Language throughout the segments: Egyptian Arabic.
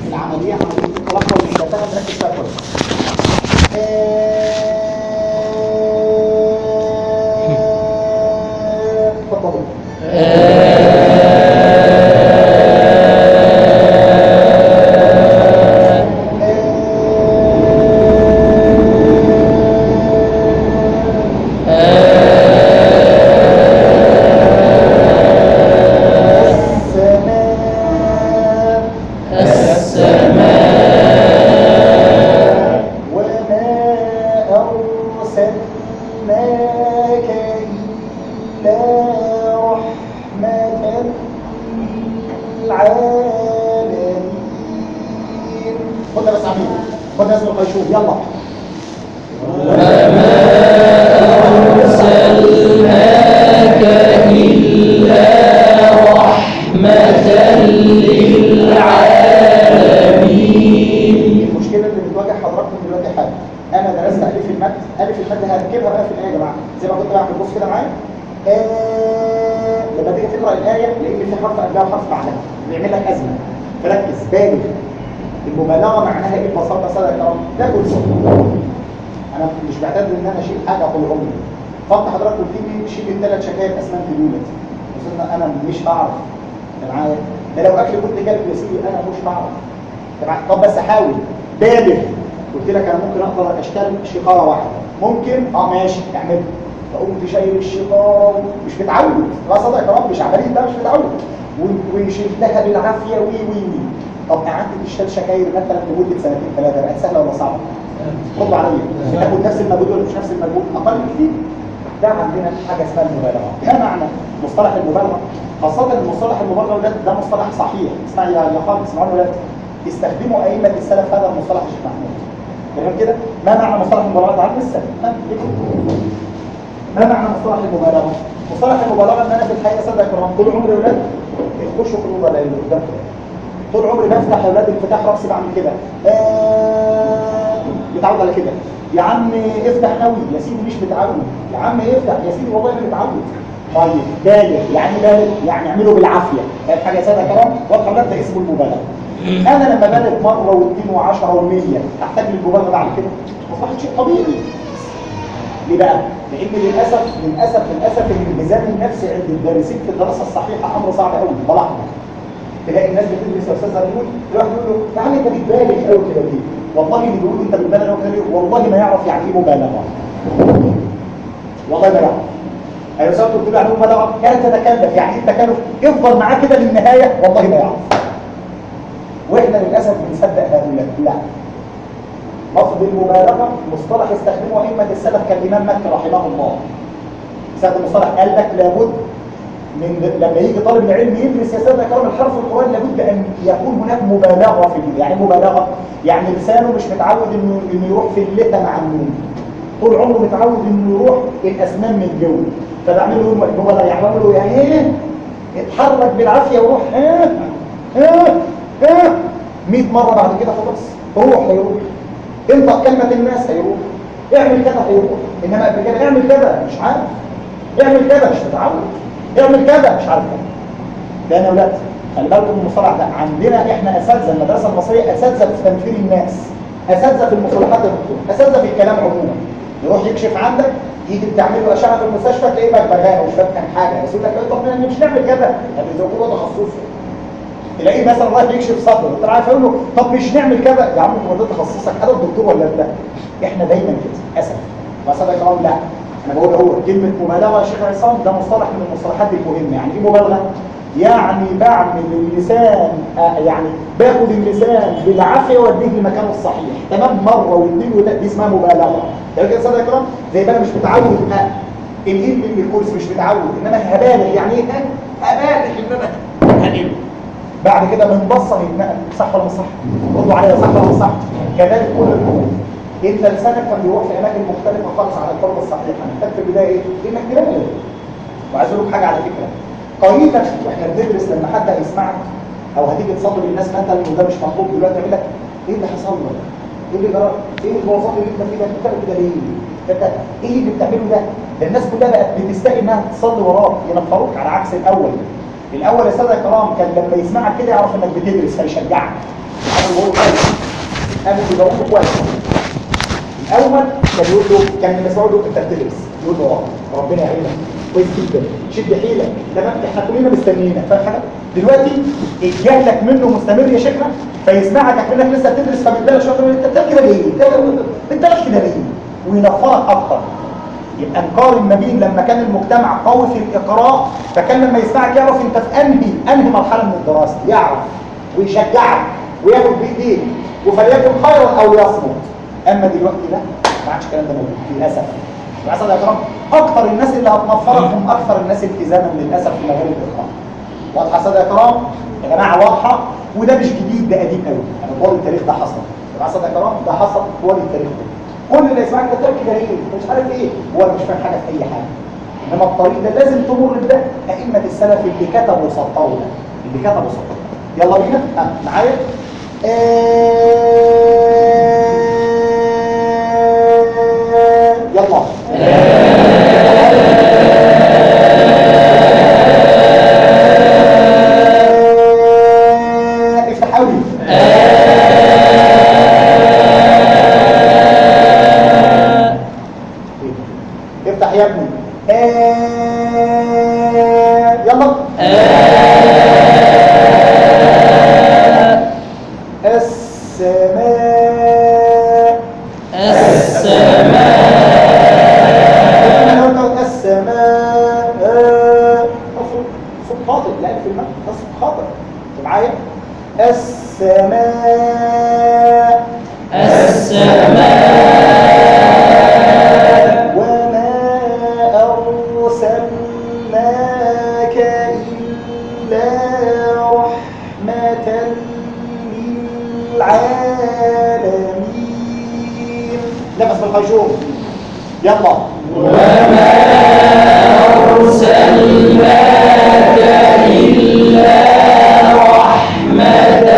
العمليه عمليه التلقي والمشتتات نركز فيها كويس آه، اتفضلوا السماء وما أرسلناك إلا رحمة للعالمين خدنا بس عميل خدنا اسم القيشوم يلا أرسلناك إلا رحمة للعالمين المشكله اللي بتواجه حضراتكم دلوقتي حاجه انا درست الف المد الف المد هركبها بقى في الايه يا جماعه زي ما كنت بعمل بص كده معايا آه لما تيجي تقرا الايه لان في حرف قبلها وحرف بعدها بيعمل لك ازمه فركز بالغ المبالغه معناها ايه ببساطه ساده الكرام ده كل انا مش بعتبر ان انا اشيل حاجه طول عمري فانت حضرتك قلت لي شيل الثلاث شكاير اسمنت دولت بس إن انا مش هعرف أنت معايا ده لو اكل كنت جالب يا سيدي انا مش هعرف طبعا طب بس حاول بالغ قلت لك انا ممكن اقدر اشتغل شقاره واحده ممكن اه ماشي اعمل فقمت شايل الشقاره مش متعود لا صدق يا رب مش عمليه ده مش متعود و- وشلتها بالعافيه وي وي وي طب قعدت تشتغل شكاير مثلا لمده سنتين ثلاثه بقت سهله ولا صعبه؟ خدوا عليا تاخد نفس المجهود ولا مش نفس المجهود اقل كتير ده عندنا حاجه اسمها المبالغه ما معنى مصطلح المبالغه خاصه المصطلح المبالغه ده ده مصطلح صحيح اسمع يا يا خالد اسمعوا ولا استخدموا ائمه السلف هذا المصطلح يا شيخ محمود تمام كده ما معنى مصطلح المبالغه ده عارف السلف ها؟ ما معنى مصطلح المبالغه مصطلح المبالغه ان انا في الحقيقه صدق الكرام طول عمري يا اولاد يخشوا في الاوضه اللي قدام طول عمري بفتح يا اولاد انفتاح راسي بعمل كده آه متعود على كده يا عم افتح قوي يا سيدي مش متعود يا عم افتح يا سيدي والله انا متعود طيب بالغ يعني بالغ يعني اعمله بالعافيه فاهم حاجه يا ساده كرام واضحه ولا ده اسمه المبالغه انا لما بالغ مره واثنين وعشرة ومية احتاج للمبالغه بعد كده اصبحت شيء طبيعي ليه بقى؟ لان للاسف للاسف للاسف الميزان النفسي عند الدارسين في الدراسه الصحيحه امر صعب قوي بلاحظه تلاقي الناس بتدرس يا استاذ هنقول الواحد يقول له يا عم انت بتبالغ قوي كده ليه؟ والله اللي بيقول انت بتبالغ قوي كده ليه؟ والله ما يعرف يعني ايه مبالغه والله ما يعرف انا سالته قلت له يعني ايه مبالغه؟ كانت تتكلف يعني ايه التكلف؟ افضل معاه كده للنهايه والله ما يعرف واحنا للاسف بنصدق هؤلاء لا لفظ المبالغه مصطلح استخدمه ائمه السلف كالامام مكي رحمه الله استخدم مصطلح قال لك لابد من لما يجي طالب العلم يدرس يا سيدنا كرام الحرف القرآن لابد ان يكون هناك مبالغه في ال- يعني إيه مبالغه يعني لسانه مش متعود انه انه يروح في اللثه مع النون طول عمره متعود انه يروح الاسنان من جوه فبعمل له مبالغه يعني بعمل له يعني ايه اتحرك بالعافيه وروح ها ها ها 100 مره بعد كده خلاص روح هيروح انطق كلمه الناس هيروح اعمل كذا هيروح انما قبل كده اعمل كذا مش عارف اعمل كذا مش متعود اعمل كذا مش عارف كذا ده انا ولاد خلي بالكم من المصطلح ده عندنا احنا اساتذه المدرسه المصريه اساتذه في تنفيذ الناس اساتذه في المصطلحات الدكتور اساتذه في الكلام عموما يروح يكشف عندك يجي تعمل له اشعه في المستشفى تلاقيه بغبغاء ومش فاهم حاجه يقول لك طب ما مش نعمل كذا يعني زي هو تخصصه تلاقيه مثلا رايح يكشف صدره انت عارف يقول له طب مش نعمل كذا يا عم هو ده تخصصك انا الدكتور ولا انت احنا دايما كده اسف بس انا كمان لا انا بقول هو كلمه مبالغه يا شيخ عصام ده مصطلح من المصطلحات المهمه يعني ايه مبالغه يعني بعمل اللسان آه يعني باخد اللسان بالعافيه واديه لمكانه الصحيح تمام مره واثنين وثلاثه دي اسمها مبالغه ده كده صدق يا كرام زي ما انا مش متعود آه الهيل من الكورس مش متعود انما هبالغ يعني ايه هبالغ ان انا هنقل بعد كده من بصه يتنقل صح ولا مش صح؟ ردوا عليا صح ولا مش صح؟ كذلك كل الامور انت لسانك كان بيروح في اماكن مختلفه خالص عن القرب الصحيح محتاج في البدايه ايه؟ انك تراقب وعايز اقول لك حاجه على فكره قريتك واحنا بندرس لما حد هيسمعك او هتيجي تصلي للناس مثلا وده مش مطلوب دلوقتي يقول لك ايه اللي حصل لك؟ ايه اللي جرى؟ ايه البوظات اللي انت فيه ده؟ انت بتعمل كده ليه؟ انت ايه اللي بتعمله ده؟ ده الناس كلها بقت بتستحي انها تصلي وراك ينفروك على عكس الاول الاول يا ساده الكرام كان لما يسمعك كده يعرف انك بتدرس فيشجعك انا بقول كويس انا اللي بقوله كويس الاول كان يقول له كان مسعود له انت بتدرس يقول له اه ربنا يعينك كويس جدا شد حيلك تمام احنا كلنا مستنيينك فاهم حاجه دلوقتي جهلك منه مستمر يا شيخنا فيسمعك اكنك لسه بتدرس فبيديلك شويه يقول انت بتعمل كده ليه؟ انت بتعمل كده ليه؟ وينفرك اكتر يبقى نقارن ما بين لما كان المجتمع قوي في الاقراء فكان لما يسمعك يعرف انت في انهي انهي مرحله من الدراسه يعرف ويشجعك وياخد بايديك وفليكن خيرا او يصمت اما دلوقتي لا ما عادش الكلام ده موجود للاسف للاسف يا كرام اكتر الناس اللي هتنفرك هم اكثر الناس التزاما للاسف في مجال الاقراء واضحه يا ساده يا كرام يا جماعه واضحه وده مش جديد ده قديم قوي يعني طول التاريخ ده حصل يا ساده يا كرام ده حصل طول التاريخ ده كل اللي يسمعك ده تركي ده ايه مش عارف ايه هو مش فاهم حاجه في اي حاجه انما الطريق ده لازم تمر بده ائمه السلف اللي كتبوا وسطروا ده اللي كتبوا وسطروا يلا بينا آه، معايا آه، يلا آه، افتح قوي افتح يا ابني آه، يلا السماء السماء السماء آه، صوت صوت خاطئ لا في المد ده صوت خاطئ انت معايا السماء السماء وما أرسلناك إلا رحمة للعالمين نفس بالخيشوم يلا وما أرسلناك إلا رحمة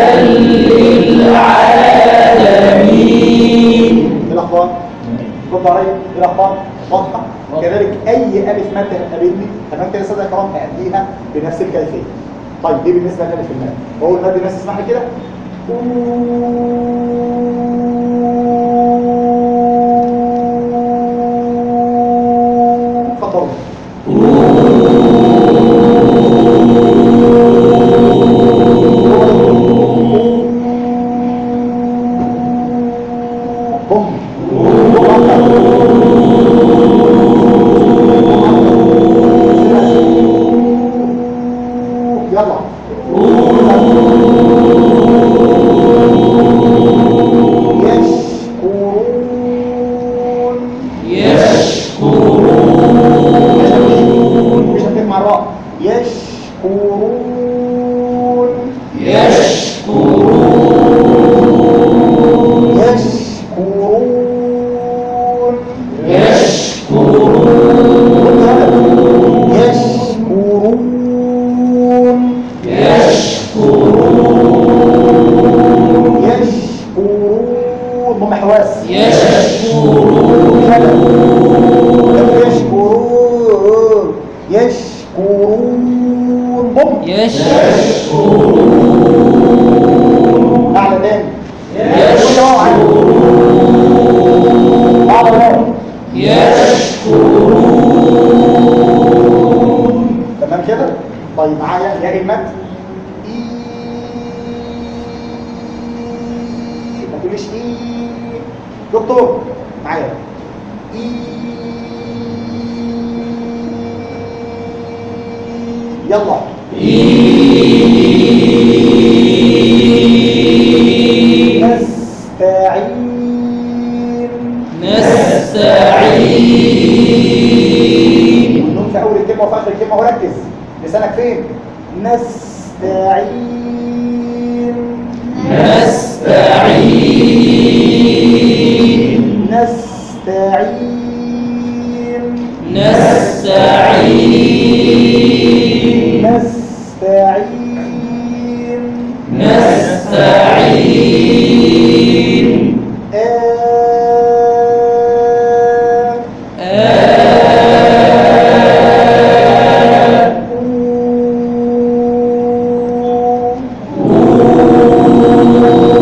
للعالمين إيه الأخبار رد عليا إيه الأخبار واضحة كذلك أي ألف مادة هتقابلني تمام كده سادة كرام هأديها بنفس الكيفية طيب دي بالنسبة لألف المادة بقول مادة الناس اسمعني كده اتفضلوا بوم يلا يشكرون يشكرون مش هتجمع الراء يشكرون يشكرون يشكرون يشكرون يشكرون يشكرون يشكرون ضم حواس يشكرون يشكرون يشكرون ضم يشكرون أعلى تاني يشكرون أعلى تاني يشكرون تمام كده طيب معايا يا المد إي ما تقوليش اي دكتور معايا اي يلا نستعين نستعين النون في اول الكلمه وفي اخر الكلمه وركز لسانك فين نستعين نستعين نستعين نستعين نستعين نستعين آه آه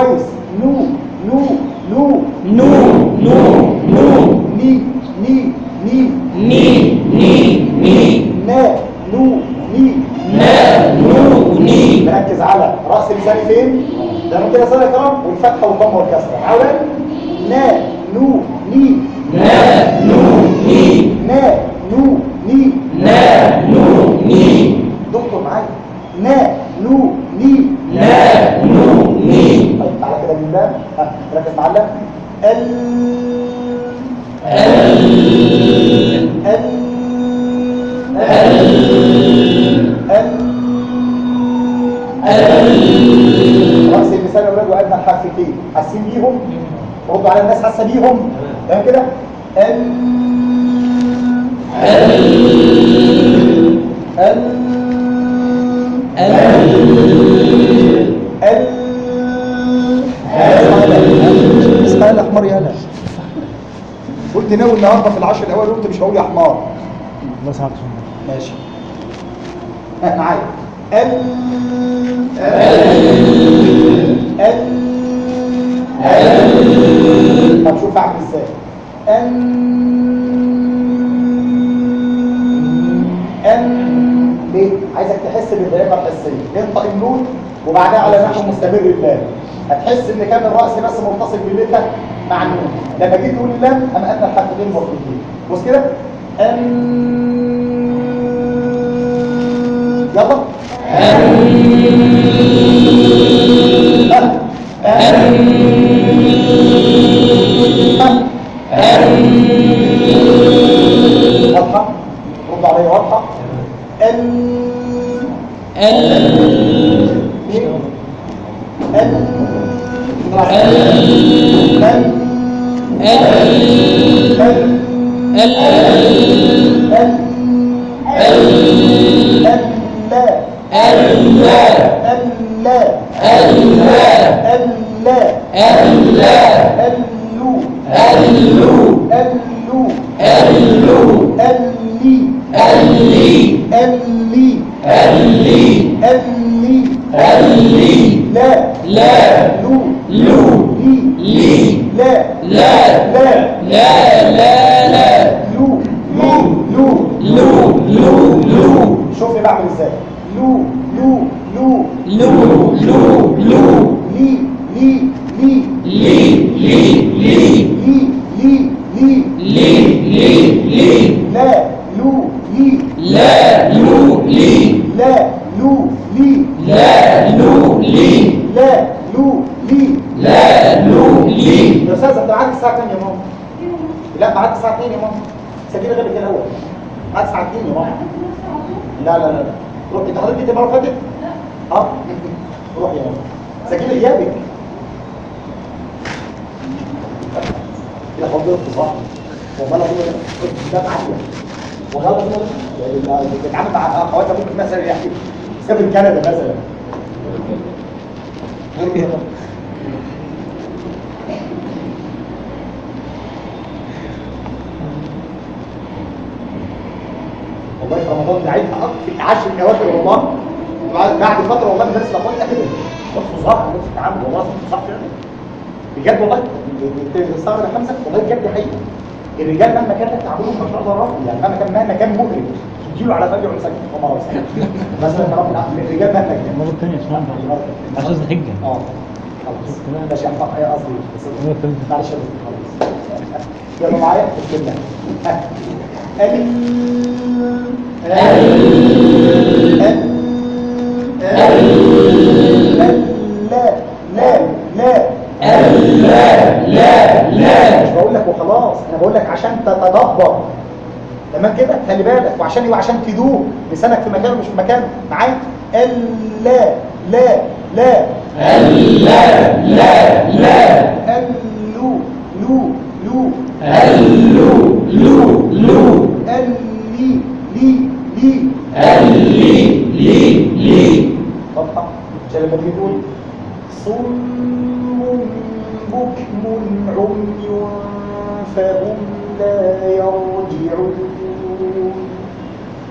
كويس نو نو نو نو نو نو ني ني ني ني ني ني نا نو ني نا نو ني نركز على راس لساني فين ده من كده سنه كرام والفتحه والضمه والكسره حاول نا نو ني نا نو ني نا نو ني نا نو ني دكتور معايا نا نو ني نا نو ني طيب تعالى كده بالله ها ركز معايا ال ال ال ال رأس اللسان يا ولاد وأدنى الحرفتين حاسين بيهم ردوا على الناس حاسه بيهم تمام كده ال ال ال ال اسمها الاحمر يا هلا قلت ناوي النهارده في العشر الاول قلت مش هقول يا حمار بس عكس ماشي ها معايا ال ال طب شوف اعمل ازاي ان ان ليه عايزك تحس بالدائره الحسيه انطق النون وبعدها على نحو مستمر اللام هتحس ان كان الراس بس متصل باللام مع النون لما جيت تقول اللام انا ادنى الحرفين المفروضين بص كده ان يلا واضحة رد عليا واضحة ال ال ال ال ال ال لا لا لو لو لي لي لا لا لا لا لا لا لو لو لو لو لو لو شوفي بعمل ازاي لو لو لو لو لو لو لي لي لي لي لي لي لي لي لي لي لي لي لا لو لي لا لو لي لا لو لي لا لو لي لا لو لي لا لو لي يا استاذ انت معاك الساعه كام يا ماما لا معاك الساعه 2 يا ماما سجلي غير كده الاول معاك الساعه 2 يا ماما لا لا لا لا روح انت حضرتك المره اللي فاتت اه روح يا ماما سجلي غيابك كده حضرتك صح والله لا بقول ده معايا والله لا بقول يعني بتتعامل مع اخواتها ممكن مثلا يعني سافر كندا مثلا والله في رمضان دعيتها اكتر في عشر الاواخر والله بعد بعد فتره والله الناس لقوا لي كده نص صح نص التعامل والله نص صح فعلا بجد والله انت تستغرب يا حمزه والله بجد حقيقي الرجال مهما كان لك تعاملهم ما شاء الله راقي يعني مهما كان مهما كان مؤلم تجيله على فجر وسكت وما مثلا يا رب الرجال مهما كان المرة الثانية اسمها عشان الحجة اه خلاص ماشي يا حفاظ ايه قصدي المرة الثانية معلش يا دكتور، خلاص يلا معايا بسم الله ها. ال ال ال لا لا لا لا لا لا مش بقول لك وخلاص انا بقول لك عشان تتدبر تمام كده خلي بالك وعشان يبقى عشان تدوب لسانك في مكانه مش في مكانه معايا ال لا لا لا لا لا لا ال لو لو لو اللو لو لو ال لي لي لي اللي لي لي واضحه عشان لما تيجي تقول صم بكم عمي فهم لا يرجعون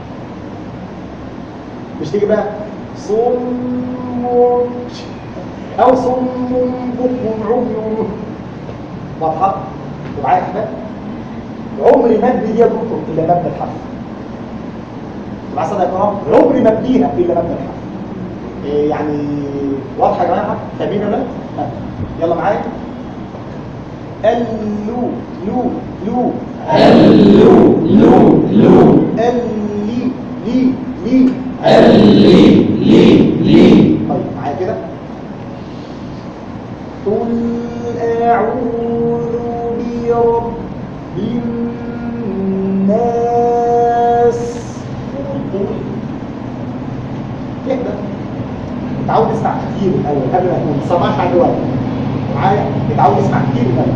مش تيجي بقى صم او صم بكم عمي واضحه ومعايا يا احمد عمري ما ابني دي دكتور الا مبنى الحرف مع صدق الكرام عمري ما ابنيها الا مبنى الحرف إيه يعني واضحه يا جماعه فاهمين ولا لا؟ ها. يلا معايا اللو لو لو اللو لو لو اللي لي لي اللي لي لي طيب معايا كده قل أعوذ برب الناس قل اهدى اتعود اسمع كتير الاول قبل ما تقول سمعش على الوقت معايا اتعود اسمع كتير الاول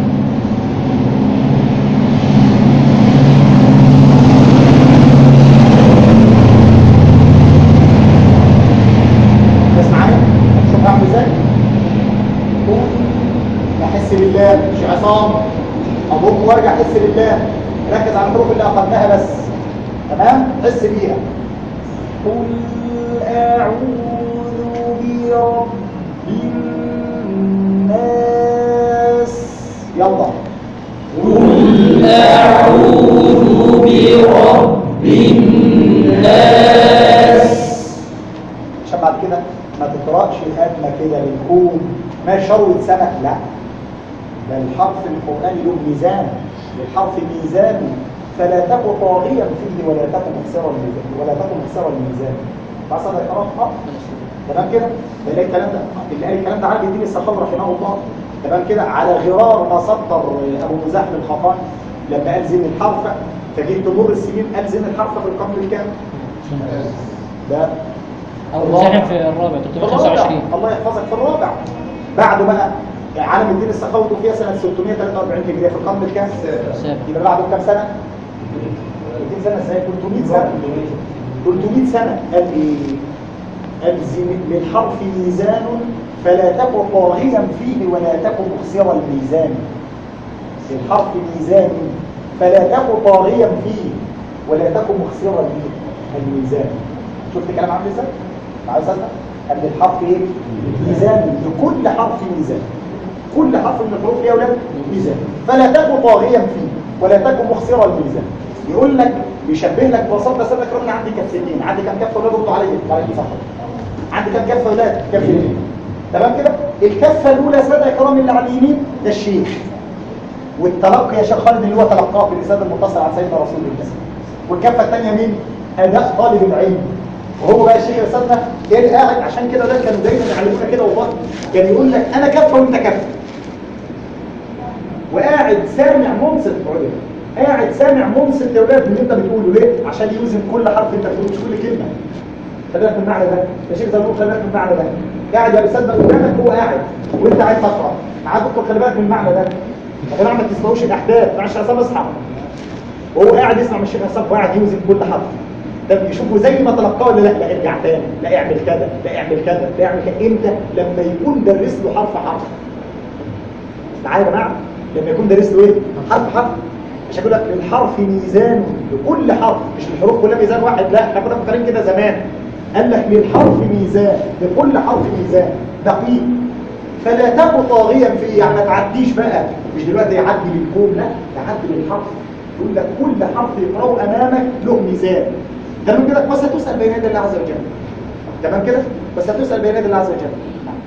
بس معايا شوف هعمل ازاي قول احس بالله مش عصام ابوك وارجع احس بالله ركز على الحروف اللي اخذناها بس تمام حس بيها قل اعوذ برب الناس يلا قل أعوذ برب الناس عشان بعد كده ما تقرأش الأدنى كده للكون ما شروة سمك لا ده الحرف القرآني له ميزان للحرف ميزان فلا تك طاغيا فيه ولا تك مخسرا الميزان ولا تك مخسرا الميزان حصل يا كرام اه تمام كده ده اللي الكلام ده اللي قال الكلام ده عبد الدين السخاوي رحمه الله تمام كده على غرار ما سطر ابو مزاحم الخطاني لما قال زين الحرف فجيت تمر السنين قال زين الحرف في القرن الكام ده او مزاحم في الرابع 325 الله يحفظك في الرابع بعده بقى عالم الدين السخاوي توفي سنة 643 هجرية في القرن الكام؟ السابع. يبقى بعده كام سنة؟ 200 سنة ازاي؟ 300 سنة 300 سنة قال ايه؟ قال زين- للحرف ميزان فلا تك طاغيا فيه ولا تك مخسر الميزان للحرف ميزان فلا تك طاغيا فيه ولا تك مخسرا الميزان شفت الكلام عامل ازاي؟ معايا يا استاذ قال للحرف ايه؟ ميزان لكل حرف ميزان كل حرف من الحروف ليه يا اولاد؟ ميزان فلا تك طاغيا فيه ولا تك مخسرا الميزان يقول لك بيشبه لك ببساطه سيدنا اكرمنا عندي كفتين عندي كام كفه اولاد ردوا عليا عليا صح عندي كام كفه اولاد كفتين تمام كده الكفه الاولى ساده اكرام اللي على اليمين ده الشيخ والتلقي يا شيخ خالد اللي هو تلقاه بالرساله المتصل عن سيدنا رسول الله والكفه الثانيه مين اداء طالب العلم وهو بقى الشيخ رسالنا كان قاعد عشان كده ده كانوا دايما يعلمونا كده والله كان يقول لك انا كفه وانت كفه وقاعد سامع منصت علم قاعد سامع منصت يا اولاد من اللي انت بتقوله ليه عشان يوزن كل حرف انت بتقوله مش كل كلمه خلي بالك من المعنى ده يا شيخ زلمه خلي بالك من المعنى ده قاعد يا استاذ قدامك هو قاعد وانت قاعد تقرا معاه دكتور خلي بالك من المعنى ده يا جماعه ما تسمعوش الاحداث معلش يا عصام اصحى وهو قاعد يسمع من الشيخ عصام وقاعد يوزن كل حرف ده بيشوفه زي ما تلقاه ولا لا لا ارجع تاني لا اعمل كذا لا اعمل كذا لا اعمل كذا امتى لما يكون درس له حرف حرف معايا يا جماعه لما يكون دارس له ايه حرف حرف مش هقول لك للحرف ميزان لكل حرف مش الحروف كلها ميزان واحد لا احنا كنا فاكرين كده زمان قال لك للحرف ميزان لكل حرف ميزان دقيق فلا تكن طاغيا فيه يعني ما تعديش بقى مش دلوقتي يعدي بالكون لا تعدي بالحرف يقول لك كل حرف يقراه امامك له ميزان تمام كده بس هتسال بين يدي الله عز وجل تمام كده بس هتسال بين يدي الله عز وجل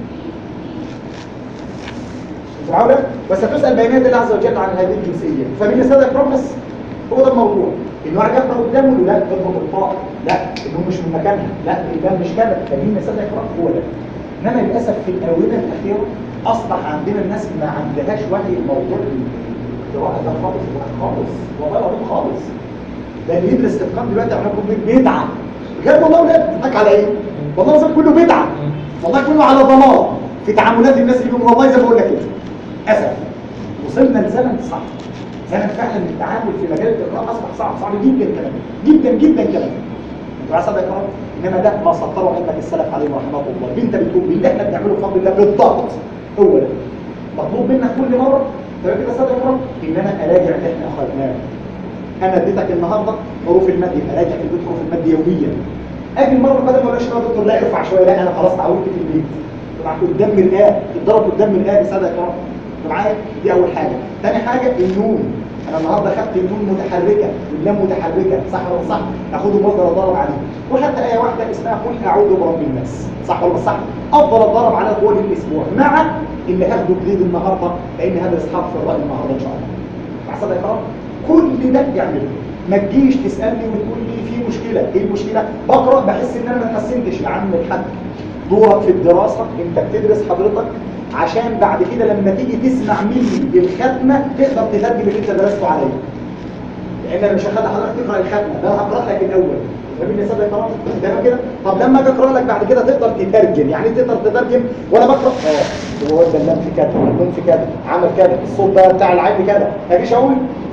معاوله بس هتسال بين يدي الله عز وجل عن هذه الجنسيه فمين الساده اكرام بس هو ده الموضوع انه قاعد يقرا قدامه يقول لا اضرب الطاء لا انه مش من مكانها لا ده مش كده فمين الساده اكرام هو ده انما للاسف في الاونه الاخيره اصبح عندنا الناس ما عندهاش وعي الموضوع القراءه ده خالص خالص والله العظيم خالص ده اللي يدرس اتقان دلوقتي احنا كنا بدعه بجد والله ولاد بتضحك على ايه والله العظيم كله بدعه والله كله على ضلال في تعاملات الناس اللي بيقولوا والله زي ما بقول لك كده اسف وصلنا لزمن صعب زمن فعلا التعامل في مجال القراءه اصبح صعب صعب جدا كمان جدا جدا كمان انتوا عايز صدق اقرا انما ده ما سطره ائمه السلف عليهم رحمه الله انت بتقول باللي احنا بنعمله بفضل الله بالضبط هو ده مطلوب منك كل مره تبقى كده صدق اقرا ان انا اراجع اللي احنا اخذناه انا اديتك النهارده حروف المد يبقى راجع في البيت حروف المد يوميا اجي المره اللي بعد ما اقولش يا دكتور لا ارفع شويه لا انا خلاص اتعودت في البيت طبعا قدام مرآة اتضرب قدام مرآة بسادة يا كرام انتوا معايا دي اول حاجه تاني حاجه النون انا النهارده خدت النون متحركه واللام متحركه صح ولا صح اخده مصدر اضرب عليه وخدت ايه واحده اسمها قل اعوذ برب الناس صح ولا مش صح افضل اتدرب على طول الاسبوع مع ان هاخده جديد النهارده لان هدرس حرف الراء النهارده ان شاء الله احسن يا كرام كل ده يعمله ما تجيش تسالني وتقول لي في مشكله ايه المشكله بقرا بحس ان انا ما اتحسنتش يا عم الحاج دورك في الدراسه انت بتدرس حضرتك عشان بعد كده لما تيجي تسمع مني الختمه تقدر تترجم اللي انت درسته عليا لان انا مش هخلي حضرتك تقرا الختمه ده انا هقرا لك الاول فاهمني يا سيدي الكرام تمام كده طب لما اجي اقرا لك بعد كده تقدر تترجم يعني إيه تقدر تترجم وانا بقرا اه هو ده اللام في كذا والنون في كذا عمل كذا الصوت ده بتاع العين كذا ما اجيش اقول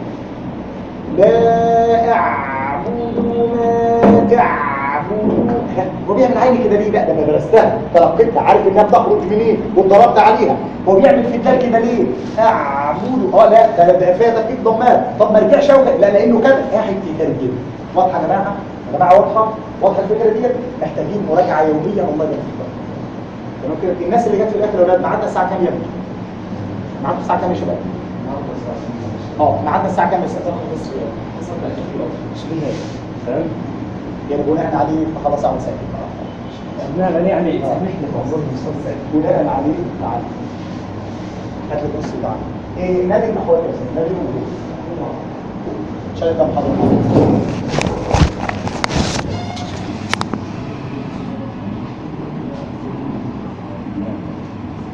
لا اعبد ما تعبدون هو بيعمل عيني كده ليه بقى ده انا درستها تلقيتها عارف انها بتخرج منين واتضربت عليها هو بيعمل في الدال كده ليه اعبد اه لا ده ده فيها تفكيك ضمات طب ما رجعش أقول لا لانه كده قاعد يترجم واضحه يا جماعه يا جماعه واضحه واضحه الفكره ديت محتاجين مراجعه يوميه الله يبارك فيكم تمام كده الناس اللي جت في الاخر يا ولاد ميعادنا الساعه كام يا ابني ميعادنا الساعه كام يا شباب اه ميعادنا الساعه كام يا استاذ مش نهائي تمام يعني بناء عليه فخلاص اعمل ساكت لا يعني سامحني بعذر المستوى بناء عليه تعالى هات لي نص تعالى ايه نادي المحور يا استاذ نادي المحور شايف كم حضرتك